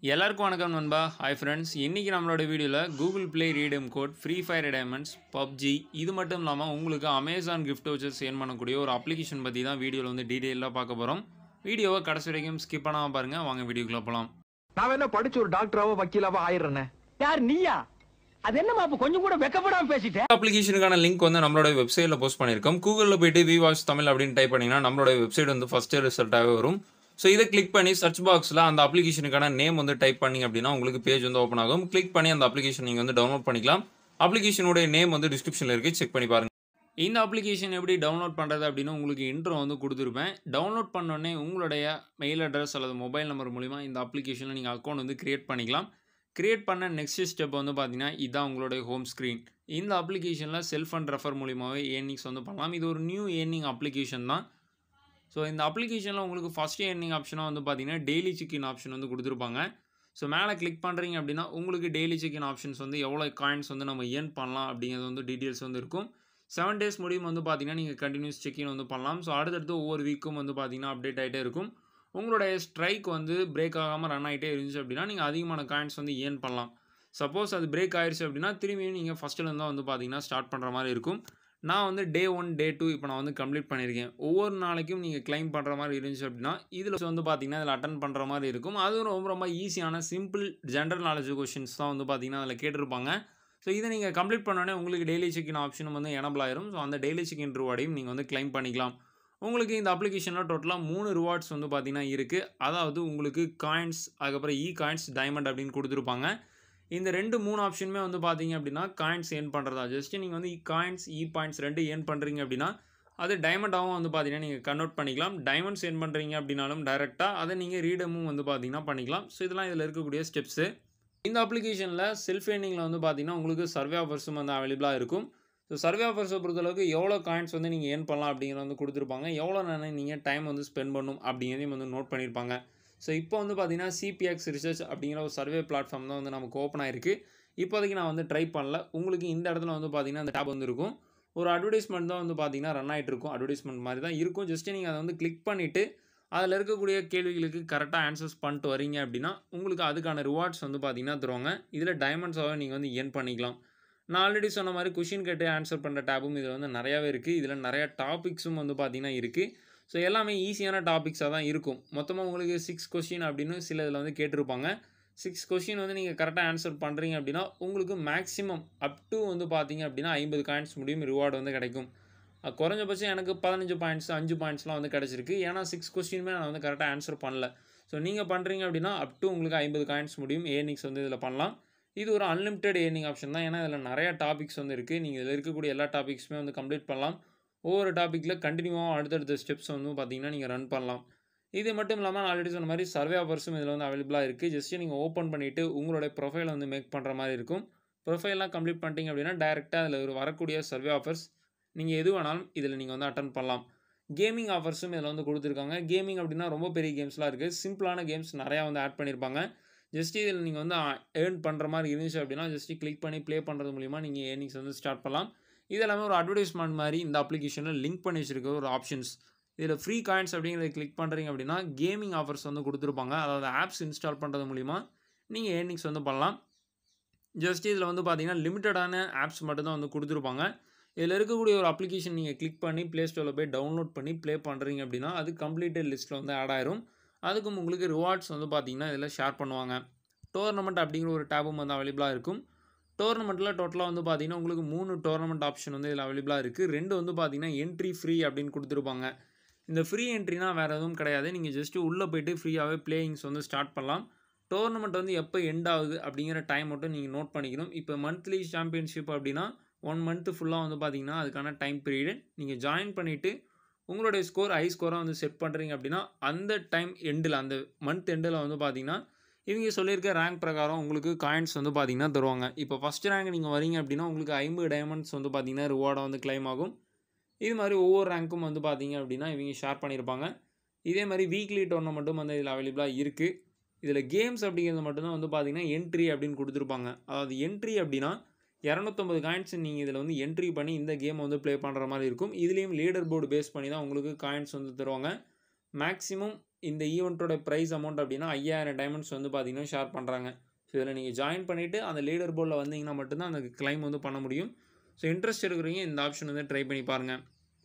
எல்லாருக்கும் வணக்கம் நண்பா ஹாய் ஃப்ரெண்ட்ஸ் இன்றைக்கி நம்மளோட வீடியோவில் Google Play redeem code free fire diamonds PUBG இது மட்டும் இல்லாமல் உங்களுக்கு அமேசான் கிஃப்ட் வச்சர் சேன் பண்ணக்கூடிய ஒரு அப்ளிகேஷன் பற்றி தான் வீடியோவில் வந்து டீட்டெயிலாக பார்க்க போகிறோம் வீடியோவை கடைசி வரைக்கும் ஸ்கிப் பண்ணாமல் பாருங்கள் வாங்க வீடியோக்குள்ளே போகலாம் நான் என்ன படிச்சு ஒரு டாக்டராவோ வக்கீலாவோ ஆயிடுறேனே யார் நீயா அது என்னமா அப்ப கொஞ்சம் கூட வெக்கப்படாம பேசிட்ட அப்ளிகேஷனுக்கான லிங்க் வந்து நம்மளோட வெப்சைட்டில் போஸ்ட் பண்ணியிருக்கோம் கூகுளில் போயிட்டு வி வாட்ச் தமிழ் அப்படின்னு டைப் பண்ணிங்கன்னா நம்மளோட வெப்சைட் வந்து ஃபஸ்ட்டு ரிசல்ட்டாகவே வரும் ஸோ இதை கிளிக் பண்ணி சர்ச் பாக்ஸில் அந்த அப்ளிகேஷனுக்கான நேம் வந்து டைப் பண்ணிங்க அப்படின்னா உங்களுக்கு பேஜ் வந்து ஓப்பன் ஆகும் கிளிக் பண்ணி அந்த அப்ளிகேஷன் நீங்கள் வந்து டவுன்லோட் பண்ணிக்கலாம் அப்ளிகேஷனுடைய நேம் வந்து டிஸ்கிரிப்ஷனில் இருக்குது செக் பண்ணி பாருங்க இந்த அப்ளிகேஷன் எப்படி டவுன்லோட் பண்ணுறது அப்படின்னு உங்களுக்கு இன்ட்ரோ வந்து கொடுத்துருப்பேன் டவுன்லோட் பண்ணோடனே உங்களுடைய மெயில் அட்ரஸ் அல்லது மொபைல் நம்பர் மூலிமா இந்த அப்ளிகேஷனில் நீங்கள் அக்கௌண்ட் வந்து கிரியேட் பண்ணிக்கலாம் கிரியேட் பண்ண நெக்ஸ்ட் ஸ்டெப் வந்து பார்த்தீங்கன்னா இதான் உங்களுடைய ஹோம் ஸ்க்ரீன் இந்த அப்ளிகேஷனில் செல்ஃப் அண்ட் ரெஃபர் மூலியமாகவே ஏர்னிங்ஸ் வந்து பண்ணலாம் இது ஒரு நியூ ஏர்னிங் அப்ளிகேஷன் தான் ஸோ இந்த அப்ளிகேஷனில் உங்களுக்கு ஃபஸ்ட் ஏர்னிங் ஆப்ஷனாக வந்து பார்த்தீங்கன்னா டெய்லி செக்இன் ஆப்ஷன் வந்து கொடுத்துருப்பாங்க ஸோ மேலே கிளிக் பண்ணுறீங்க அப்படின்னா உங்களுக்கு டெய்லி செக்இன் ஆப்ஷன்ஸ் வந்து எவ்வளோ காயின்ஸ் வந்து நம்ம ஏர்ன் பண்ணலாம் அப்படிங்கிறது வந்து டீட்டெயில்ஸ் வந்து இருக்கும் செவன் டேஸ் முடியும் வந்து பார்த்தீங்கன்னா நீங்கள் கண்டினியூஸ் செக்இன் வந்து பண்ணலாம் ஸோ அடுத்தடுத்து ஒவ்வொரு வீக்கும் வந்து பார்த்தீங்கன்னா அப்டேட் ஆகிட்டே இருக்கும் உங்களுடைய ஸ்ட்ரைக் வந்து பிரேக் ஆகாமல் ரன் ஆகிட்டே இருந்துச்சு அப்படின்னா நீங்கள் அதிகமான காயின்ஸ் வந்து ஏர்ன் பண்ணலாம் சப்போஸ் அது பிரேக் ஆயிடுச்சு அப்படின்னா திரும்பியும் நீங்கள் ஃபஸ்ட்டில் தான் வந்து பார்த்தீங்கன்னா ஸ்டார்ட் பண்ணுற மாதிரி இருக்கும் நான் வந்து டே ஒன் டே டூ இப்போ நான் வந்து கம்ப்ளீட் பண்ணியிருக்கேன் ஒவ்வொரு நாளைக்கும் நீங்கள் கிளைம் பண்ணுற மாதிரி இருந்துச்சு அப்படின்னா இதில் வந்து பார்த்தீங்கன்னா அதில் அட்டன் பண்ணுற மாதிரி இருக்கும் அதுவும் ரொம்ப ரொம்ப ஈஸியான சிம்பிள் ஜென்ரல் நாலேஜ் கொஷின்ஸ் தான் வந்து பார்த்தீங்கன்னா அதில் கேட்டிருப்பாங்க ஸோ இதை நீங்கள் கம்ப்ளீட் பண்ணோடனே உங்களுக்கு டெய்லி செக்இன் ஆப்ஷனும் வந்து எனபிள் ஆயிரும் ஸோ அந்த டெய்லி செக்இன் ரிவார்டையும் நீங்கள் வந்து கிளைம் பண்ணிக்கலாம் உங்களுக்கு இந்த அப்ளிகேஷனில் டோட்டலாக மூணு ரிவார்ட்ஸ் வந்து பார்த்தீங்கன்னா இருக்குது அதாவது உங்களுக்கு காயின்ஸ் அதுக்கப்புறம் இ காயின்ஸ் டைமண்ட் அப்படின்னு கொடுத்துருப்பாங்க இந்த ரெண்டு மூணு ஆப்ஷனுமே வந்து பார்த்தீங்க அப்படின்னா காயின்ஸ் ஏர்ன் பண்ணுறதா ஜஸ்ட் நீங்கள் வந்து காயின்ஸ் இ பாயிண்ட்ஸ் ரெண்டு ஏர்ன் பண்ணுறீங்க அப்படின்னா அது டைமண்டாகவும் வந்து பார்த்தீங்கன்னா நீங்கள் கன்வெர்ட் பண்ணிக்கலாம் டைமண்ட்ஸ் ஏர்ன் பண்ணுறீங்க அப்படின்னாலும் டைரெக்டாக அதை நீங்கள் ரீடமும் வந்து பார்த்தீங்கன்னா பண்ணிக்கலாம் ஸோ இதெல்லாம் இதில் இருக்கக்கூடிய ஸ்டெப்ஸு இந்த அப்ளிகேஷனில் செல்ஃப் ஏர்னிங்கில் வந்து பார்த்தீங்கன்னா உங்களுக்கு சர்வே ஆஃபர்ஸும் வந்து அவைலபிளாக இருக்கும் ஸோ சர்வே ஆஃபர்ஸை பொறுத்தளவுக்கு எவ்வளோ காயின்ஸ் வந்து நீங்கள் ஏர்ன் பண்ணலாம் அப்படிங்கிறத வந்து கொடுத்துருப்பாங்க எவ்வளோ நேரம் நீங்கள் டைம் வந்து ஸ்பெண்ட் பண்ணும் அப்படிங்கிறதையும் வந்து நோட் பண்ணியிருப்பாங்க ஸோ இப்போ வந்து பார்த்தீங்கன்னா சிபிஎக்ஸ் ரிசர்ச் அப்படிங்கிற ஒரு சர்வே பிளாட்ஃபார்ம் தான் வந்து நமக்கு ஓப்பன் ஆயிருக்கு இப்போதைக்கு நான் வந்து ட்ரை பண்ணல உங்களுக்கு இந்த இடத்துல வந்து பார்த்தீங்கன்னா அந்த டேப் வந்து இருக்கும் ஒரு அட்வர்டைஸ்மெண்ட் தான் வந்து பார்த்தீங்கன்னா ரன் ஆகிட்டு இருக்கும் அட்வர்டைஸ்மெண்ட் மாதிரி தான் இருக்கும் ஜஸ்ட் நீங்கள் அதை வந்து கிளிக் பண்ணிவிட்டு அதில் இருக்கக்கூடிய கேள்விகளுக்கு கரெக்டாக ஆன்சர்ஸ் பண்ணிட்டு வரீங்க அப்படின்னா உங்களுக்கு அதுக்கான ரிவார்ட்ஸ் வந்து பார்த்தீங்கன்னா தருவாங்க இதில் டைமண்ட்ஸாக நீங்கள் வந்து ஏர்ன் பண்ணிக்கலாம் நான் ஆல்ரெடி சொன்ன மாதிரி கொஷின் கேட்டு ஆன்சர் பண்ணுற டேப்பும் இதில் வந்து நிறையாவே இருக்குது இதில் நிறைய டாபிக்ஸும் வந்து பார்த்தீங்கன்னா இருக்குது ஸோ எல்லாமே ஈஸியான டாபிக்ஸாக தான் இருக்கும் மொத்தமாக உங்களுக்கு சிக்ஸ் கொஷின் அப்படின்னு சில இதில் வந்து கேட்டிருப்பாங்க சிக்ஸ் கொஷின் வந்து நீங்கள் கரெக்டாக ஆன்சர் பண்ணுறீங்க அப்படின்னா உங்களுக்கு மேக்ஸிமம் அப் டு வந்து பார்த்தீங்க அப்படின்னா ஐம்பது காயின்ஸ் முடியும் ரிவார்டு வந்து கிடைக்கும் அஹ் குறைஞ்சபட்சம் எனக்கு பதினஞ்சு பாயிண்ட்ஸ் அஞ்சு பாயிண்ட்ஸ்லாம் வந்து கிடச்சிருக்கு ஏன்னா சிக்ஸ் கொஸ்டினுமே நான் வந்து கரெக்டாக ஆன்சர் பண்ணல ஸோ நீங்கள் பண்ணுறீங்க அப்படின்னா அப் டு உங்களுக்கு ஐம்பது காயின்ஸ் முடியும் ஏர்னிங்ஸ் வந்து இதில் பண்ணலாம் இது ஒரு அன்லிமிட்டெட் ஏர்னிங் ஆப்ஷன் தான் ஏன்னா இதில் நிறைய டாபிக்ஸ் வந்து இருக்குது நீங்கள் இதில் இருக்கக்கூடிய எல்லா டாபிக்ஸுமே வந்து கம்ப்ளீட் பண்ணலாம் ஒவ்வொரு டாப்பிக்கில் கண்டினியூவாக அடுத்தடுத்த ஸ்டெப்ஸ் வந்து பார்த்தீங்கன்னா நீங்கள் ரன் பண்ணலாம் இது மட்டும் இல்லாமல் நான் ஆல்ரெடி சொன்ன மாதிரி சர்வே ஆஃபர்ஸும் இதில் வந்து அவைலபிளாக இருக்குது ஜஸ்ட் நீங்கள் ஓப்பன் பண்ணிவிட்டு உங்களுடைய ப்ரொஃபைலை வந்து மேக் பண்ணுற மாதிரி இருக்கும் ப்ரொஃபைல்லாம் கம்ப்ளீட் பண்ணிட்டீங்க அப்படின்னா டேரெக்டாக அதில் ஒரு வரக்கூடிய சர்வே ஆஃபர்ஸ் நீங்கள் எது வேணாலும் இதில் நீங்கள் வந்து அட்டன் பண்ணலாம் கேமிங் ஆஃபர்ஸும் இதில் வந்து கொடுத்துருக்காங்க கேமிங் அப்படின்னா ரொம்ப பெரிய கேம்ஸ்லாம் இருக்குது சிம்பிளான கேம்ஸ் நிறையா வந்து ஆட் பண்ணியிருப்பாங்க ஜஸ்ட் இதில் நீங்கள் வந்து ஏர்ன் பண்ணுற மாதிரி இருந்துச்சு அப்படின்னா ஜஸ்ட் கிளிக் பண்ணி ப்ளே பண்ணுறது மூலிமா நீங்கள் ஏர்னிங்ஸ் வந்து ஸ்டார்ட் பண்ணலாம் இது எல்லாமே ஒரு அட்வர்டைஸ்மெண்ட் மாதிரி இந்த அப்ளிகேஷனில் லிங்க் பண்ணி வச்சிருக்க ஒரு ஆப்ஷன்ஸ் இதில் ஃப்ரீ காயின்ஸ் அப்படிங்கிறத கிளிக் பண்ணுறீங்க அப்படின்னா கேமிங் ஆஃபர்ஸ் வந்து கொடுத்துருப்பாங்க அதாவது ஆப்ஸ் இன்ஸ்டால் பண்ணுறது மூலிமா நீங்கள் ஏர்னிங்ஸ் வந்து பண்ணலாம் ஜஸ்ட் இதில் வந்து பார்த்தீங்கன்னா லிமிட்டடான ஆப்ஸ் மட்டும்தான் வந்து கொடுத்துருப்பாங்க இதில் இருக்கக்கூடிய ஒரு அப்ளிகேஷன் நீங்கள் கிளிக் பண்ணி ப்ளே ஸ்டோரில் போய் டவுன்லோட் பண்ணி ப்ளே பண்ணுறீங்க அப்படின்னா அது கம்ப்ளீட்டட் லிஸ்ட்டில் வந்து ஆட் ஆயிரும் அதுக்கும் உங்களுக்கு ரிவார்ட்ஸ் வந்து பார்த்தீங்கன்னா இதில் ஷேர் பண்ணுவாங்க டோர்னமெண்ட் அப்படிங்கிற ஒரு டேபும் வந்து அவைலபிளாக இருக்கும் டோர்னமெண்ட்டில் டோட்டலாக வந்து பார்த்தீங்கன்னா உங்களுக்கு மூணு டோர்னமெண்ட் ஆப்ஷன் வந்து இதில் அவைலபிளாக இருக்குது ரெண்டு வந்து பார்த்தீங்கன்னா என்ட்ரி ஃப்ரீ அப்படின்னு கொடுத்துருப்பாங்க இந்த ஃப்ரீ என்ட்ரினா வேறு எதுவும் கிடையாது நீங்கள் ஜஸ்ட்டு உள்ளே போயிட்டு ஃப்ரீயாகவே பிளேயிங்ஸ் வந்து ஸ்டார்ட் பண்ணலாம் டோர்னமெண்ட் வந்து எப்போ எண்ட் ஆகுது அப்படிங்கிற டைம் மட்டும் நீங்கள் நோட் பண்ணிக்கணும் இப்போ மந்த்லி சாம்பியன்ஷிப் அப்படின்னா ஒன் மந்த்து ஃபுல்லாக வந்து பார்த்தீங்கன்னா அதுக்கான டைம் பீரியடு நீங்கள் ஜாயின் பண்ணிவிட்டு உங்களுடைய ஸ்கோர் ஹை ஸ்கோராக வந்து செட் பண்ணுறீங்க அப்படின்னா அந்த டைம் எண்டில் அந்த மந்த் எண்டில் வந்து பார்த்தீங்கன்னா இவங்க சொல்லியிருக்க ரேங்க் பிரகாரம் உங்களுக்கு காயின்ஸ் வந்து பார்த்தீங்கன்னா தருவாங்க இப்போ ஃபஸ்ட் ரேங்க் நீங்கள் வரீங்க அப்படின்னா உங்களுக்கு ஐம்பது டைமண்ட்ஸ் வந்து பார்த்தீங்கன்னா ரிவார்டாக வந்து கிளைம் ஆகும் இது மாதிரி ஒவ்வொரு ரேங்க்கும் வந்து பார்த்தீங்க அப்படின்னா இவங்க ஷேர் பண்ணியிருப்பாங்க இதே மாதிரி வீக்லி டோர்னமெண்ட்டும் வந்து இதில் அவைலபிளாக இருக்குது இதில் கேம்ஸ் அப்படிங்கிறது மட்டும்தான் வந்து பார்த்தீங்கன்னா என்ட்ரி அப்படின்னு கொடுத்துருப்பாங்க அதாவது என்ட்ரி அப்படின்னா இரநூத்தம்பது காயின்ஸ் நீங்கள் இதில் வந்து என்ட்ரி பண்ணி இந்த கேம் வந்து ப்ளே பண்ணுற மாதிரி இருக்கும் இதுலேயும் லீடர் போர்டு பேஸ் பண்ணி தான் உங்களுக்கு காயின்ஸ் வந்து தருவாங்க மேக்ஸிமம் இந்த ஈவெண்ட்டோட ப்ரைஸ் அமௌண்ட் அப்படின்னா ஐயாயிரம் டைமண்ட்ஸ் வந்து பார்த்தீங்கன்னா ஷேர் பண்ணுறாங்க ஸோ இதில் நீங்கள் ஜாயின் பண்ணிவிட்டு அந்த லீடர் போர்டில் வந்தீங்கன்னா மட்டும்தான் அந்த கிளைம் வந்து பண்ண முடியும் ஸோ இன்ட்ரெஸ்ட் இருக்கிறவங்க இந்த ஆப்ஷன் வந்து ட்ரை பண்ணி பாருங்கள்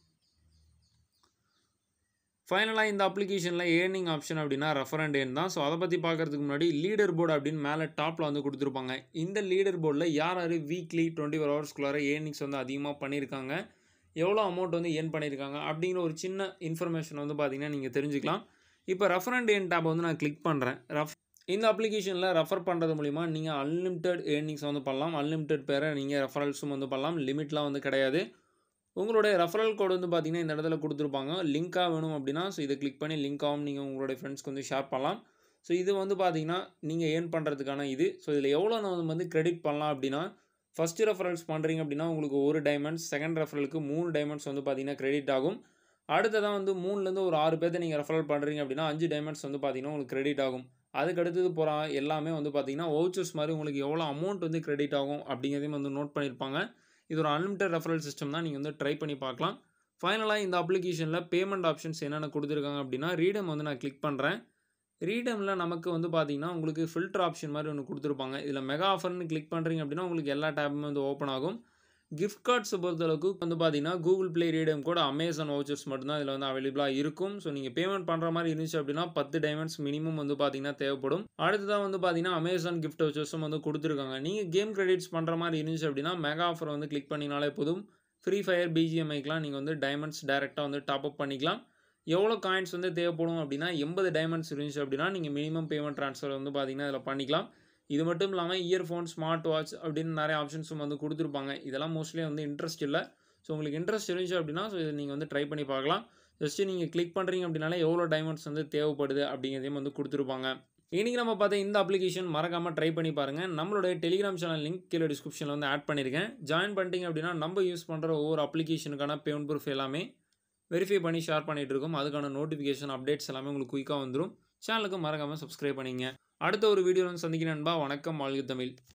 ஃபைனலாக இந்த அப்ளிகேஷனில் ஏர்னிங் ஆப்ஷன் அப்படின்னா ரெஃபர் அண்ட் ஏர்ன் தான் ஸோ அதை பற்றி பார்க்குறதுக்கு முன்னாடி லீடர் போர்டு அப்படின்னு மேலே டாப்பில் வந்து கொடுத்துருப்பாங்க இந்த லீடர் போர்டில் யார் யார் வீக்லி டுவெண்ட்டி ஃபோர் ஹவர்ஸ்க்குள்ளார ஏர்னிங்ஸ் வந்து அதிகமாக பண்ணியிருக்காங்க எவ்வளோ அமௌண்ட் வந்து ஏர்ன் பண்ணியிருக்காங்க அப்படிங்கிற ஒரு சின்ன இன்ஃபர்மேஷன் வந்து பார்த்தீங்கன்னா நீங்கள் தெரிஞ்சுக்கலாம் இப்போ ரெஃபர் அண்ட் ஏர்ன் டேப் வந்து நான் கிளிக் பண்ணுறேன் ரெஃப் இந்த அப்ளிகேஷனில் ரெஃபர் பண்ணுறது மூலிமா நீங்கள் அன்லிமிட்டெட் ஏர்னிங்ஸ் வந்து பண்ணலாம் அன்லிமிட்டெட் பேரை நீங்கள் ரெஃபரல்ஸும் வந்து பண்ணலாம் லிமிட்லாம் வந்து கிடையாது உங்களுடைய ரெஃபரல் கோடு வந்து பார்த்தீங்கன்னா இந்த இடத்துல கொடுத்துருப்பாங்க லிங்காக வேணும் அப்படின்னா ஸோ இதை கிளிக் பண்ணி லிங்காகவும் நீங்கள் உங்களுடைய ஃப்ரெண்ட்ஸ்க்கு வந்து ஷேர் பண்ணலாம் ஸோ இது வந்து பார்த்தீங்கன்னா நீங்கள் ஏர்ன் பண்ணுறதுக்கான இது ஸோ இதில் எவ்வளோ நம்ம வந்து கிரெடிட் பண்ணலாம் அப்படின்னா ஃபஸ்ட்டு ரெஃபரல்ஸ் பண்ணுறீங்க அப்படின்னா உங்களுக்கு ஒரு டைமண்ட்ஸ் செகண்ட் ரெஃபரலுக்கு மூணு டைமண்ட்ஸ் வந்து பார்த்தீங்கன்னா கிரெடிட் ஆகும் அடுத்ததான் வந்து மூணுலேருந்து ஒரு ஆறு பேர்த்த நீங்கள் ரெஃபரல் பண்ணுறீங்க அப்படின்னா அஞ்சு டைமண்ட்ஸ் வந்து பார்த்தீங்கன்னா உங்களுக்கு கிரெடிட் ஆகும் அதுக்கு அடுத்தது போகிற எல்லாமே வந்து பார்த்தீங்கன்னா வவுச்சர்ஸ் மாதிரி உங்களுக்கு எவ்வளோ அமௌண்ட் வந்து கிரெடிட் ஆகும் அப்படிங்கிறதையும் வந்து நோட் பண்ணியிருப்பாங்க இது ஒரு அன்லிமிட்டட் ரெஃபரல் சிஸ்டம் தான் நீங்கள் வந்து ட்ரை பண்ணி பார்க்கலாம் ஃபைனலாக இந்த அப்ளிகேஷனில் பேமெண்ட் ஆப்ஷன்ஸ் என்னென்ன கொடுத்துருக்காங்க அப்படின்னா ரீடம் வந்து நான் கிளிக் பண்ணுறேன் ரீடமில் நமக்கு வந்து பார்த்தீங்கன்னா உங்களுக்கு ஃபில்டர் ஆப்ஷன் மாதிரி ஒன்று கொடுத்துருப்பாங்க இதில் மெகா ஆஃபர்னு கிளிக் பண்ணுறீங்க அப்படின்னா உங்களுக்கு எல்லா டேப்புமே வந்து ஓப்பன் ஆகும் கிஃப்ட் கார்ட்ஸை பொறுத்தளவுக்கு வந்து பார்த்தீங்கன்னா கூகுள் ப்ளே ரீடம் கூட அமேசான் வவுச்சர்ஸ் மட்டும்தான் இதில் வந்து அவைலபிளாக இருக்கும் ஸோ நீங்கள் பேமெண்ட் பண்ணுற மாதிரி இருந்துச்சு அப்படின்னா பத்து டைமண்ட்ஸ் மினிமம் வந்து பார்த்தீங்கன்னா தேவைப்படும் அடுத்ததாக வந்து பார்த்தீங்கன்னா அமேசான் கிஃப்ட் வவுச்சர்ஸும் வந்து கொடுத்துருக்காங்க நீங்கள் கேம் கிரெடிட்ஸ் பண்ணுற மாதிரி இருந்துச்சு அப்படின்னா மெகா ஆஃபர் வந்து கிளிக் பண்ணினாலே போதும் ஃப்ரீ ஃபயர் பிஜிஎம்ஐக்கெலாம் நீங்கள் வந்து டைமண்ட்ஸ் டேரெக்டாக வந்து டாப் அப் பண்ணிக்கலாம் எவ்வளோ காயின்ஸ் வந்து தேவைப்படும் அப்படின்னா எண்பது டைமண்ட்ஸ் இருந்துச்சு அப்படின்னா நீங்கள் மினிமம் பேமெண்ட் ட்ரான்ஸ்ஃபர் வந்து பார்த்தீங்கன்னா இதில் பண்ணிக்கலாம் இது மட்டும் இல்லாமல் இயர்ஃபோன் ஸ்மார்ட் வாட்ச் அப்படின்னு நிறைய ஆப்ஷன்ஸும் வந்து கொடுத்துருப்பாங்க இதெல்லாம் மோஸ்ட்லி வந்து இன்ட்ரெஸ்ட் இல்லை ஸோ உங்களுக்கு இன்ட்ரெஸ்ட் இருந்துச்சு அப்படின்னா ஸோ இதை நீங்கள் வந்து ட்ரை பண்ணி பார்க்கலாம் ஜஸ்ட்டு நீங்கள் கிளிக் பண்ணுறீங்க அப்படின்னாலே எவ்வளோ டைமண்ட்ஸ் வந்து தேவைப்படுது அப்படிங்கிறதையும் வந்து கொடுத்துருப்பாங்க இன்றைக்கி நம்ம பார்த்த இந்த அப்ளிகேஷன் மறக்காமல் ட்ரை பண்ணி பாருங்கள் நம்மளுடைய டெலிகிராம் சேனல் லிங்க் கீழே டிஸ்கிரிப்ஷனில் வந்து ஆட் பண்ணியிருக்கேன் ஜாயின் பண்ணிட்டீங்க அப்படின்னா நம்ம யூஸ் பண்ணுற ஒவ்வொரு அப்ளிகேஷனுக்கான பேமெண்ட் ப்ரூஃப் எல்லாமே வெரிஃபை பண்ணி ஷேர் பண்ணிகிட்டு இருக்கோம் அதுக்கான நோட்டிஃபிகேஷன் அப்டேட்ஸ் எல்லாமே உங்களுக்கு குயிக்காக வந்துடும் சேனலுக்கு மறக்காமல் சப்ஸ்கிரைப் பண்ணிங்க அடுத்த ஒரு வீடியோவில் வந்து சந்திக்கிறேன் நண்பா வணக்கம் வாழ்க தமிழ்